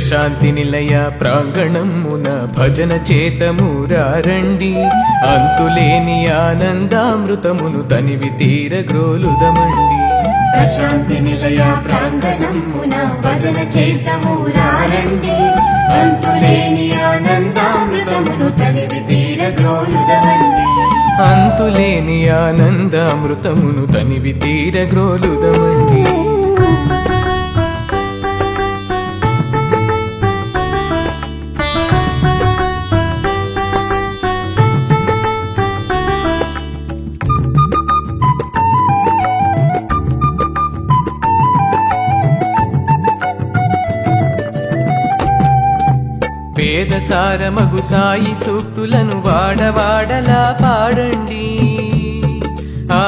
ప్రశాంతి నిలయ ప్రాంగణమున భజన చేతమురారండి అంతులేని ఆనందామృతమును తనివి తీర గ్రోలుదమండి ప్రశాంతి నిలయ ప్రాంగణమున భజన చేతము రారండి అంతులేని ఆనందామృతమును తనివి తీర గ్రోలుదమండి అంతులేని ఆనందామృతమును తనివి తీర గ్రోలుదమండి వేదసారమగు సాయి సూక్తులను వాడవాడలా పాడండి ఆ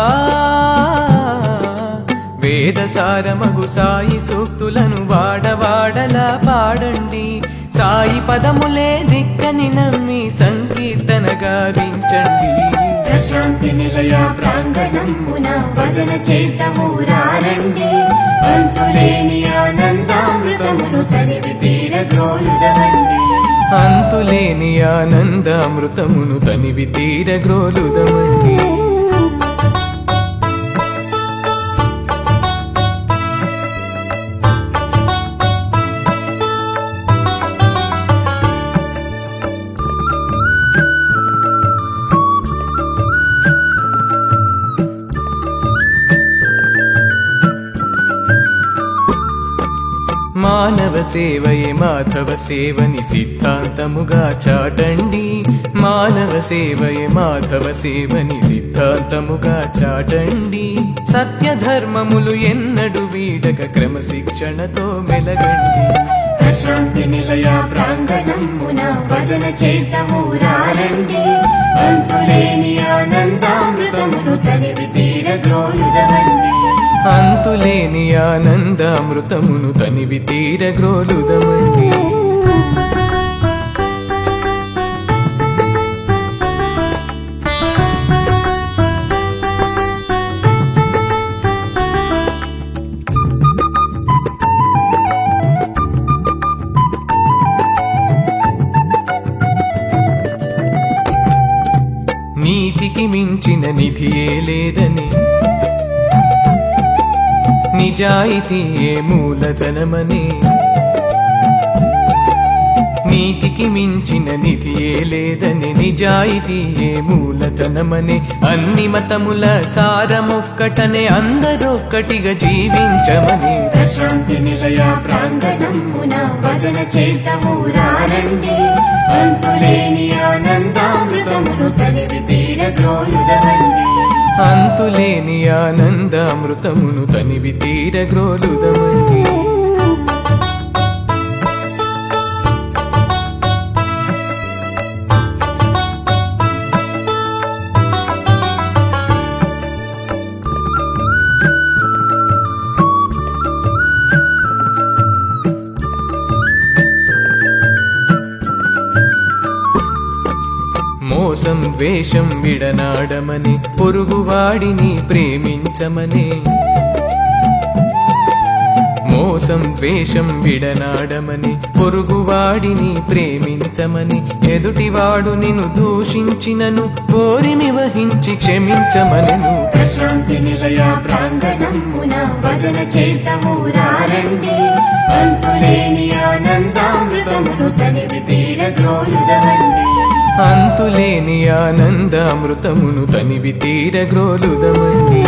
వేదసారమగు సాయి సూక్తులను వాడవాడలా పాడండి సాయి పదములే దిక్కని నమ్మి సంకీర్తన గావించండి ప్రశాంతి నిలయ ప్రాంగణమున భజన చేతము రారండి అంతులేని ఆనందామృతమును తనివి తీర గ్రోలుదమండి అంతులేని ఆనందామృతమును తనివి తీర గ్రోలుదమండి మానవ సేవయే మాధవ సేవని సిద్ధాంతముగా చాటండి మానవ సేవయే మాధవ సేవని సిద్ధాంతముగా చాటండి సత్య ధర్మములు ఎన్నడు వీడక క్రమశిక్షణతో మెలగండి ప్రశాంతి నిలయ ప్రాంగణమున భజన చేతము రారండి అంతులేని ఆనందామృతమును తనివి తీర గ్రోలుదమండి అంతులేని ఆనందామృతమును తనివి తీర గ్రోలుదమండి నీతికి మించిన నిధియే లేదని నిజాయితీయే మూలధనమని నీతికి మించిన నిధియే లేదని నిజాయితీయే మూలధనమని అన్ని మతముల సారమొక్కటనే అందరొక్కటిగా జీవించమని ప్రశాంతి నిలయ ప్రాంగణమున భజన చేతము రారండి అంతులేని ఆనందామృతమును తనివి తీర గ్రోలుదమండి అంతులేని ఆనందామృతమును తనివి తీర గ్రోలుదమండి మోసం ద్వేషం విడనాడమని పొరుగువాడిని ప్రేమించమని మోసం ద్వేషం విడనాడమని పొరుగువాడిని ప్రేమించమని ఎదుటివాడు నిన్ను దూషించినను కోరిమి వహించి క్షమించమనెను ప్రశాంతి నిలయ ప్రాంగణమున భజన చేతము రారండి అంతులేని ఆనందామృతమును తనివి తీర గ్రోలుదమండి అంతులేని ఆనందామృతమును తనివి తీర గ్రోలుదమండి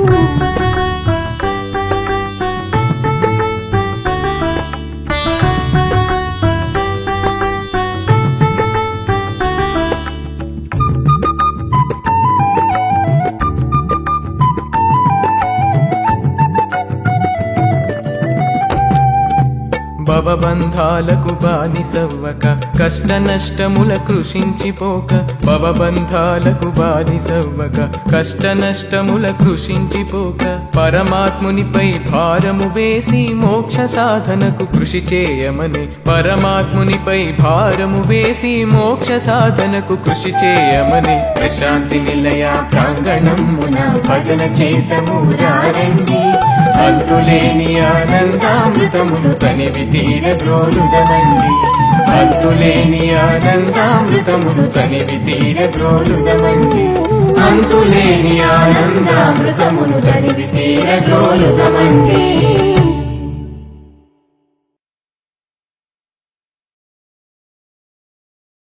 భవబంధాలకు బానిసవ్వక కష్ట నష్టముల కృషించిపోక భవబంధాలకు బానిసవ్వక కష్ట నష్టముల కృషించిపోక పరమాత్మునిపై భారము వేసి మోక్ష సాధనకు కృషి చేయమని పరమాత్మునిపై భారము వేసి మోక్ష సాధనకు కృషి చేయమని ప్రశాంతి నిలయ ప్రాంగణమున ప్రాంగణమున భజన చేతము రారండి అంతులేని ఆనందామృతములు తనివి తీర గ్రోలుదమండి అంతులేని ఆనందామృతములు తనివి తీర గ్రోలుదమండి అంతులేని ఆనందామృతములు తనివి తీర గ్రోలుదమండి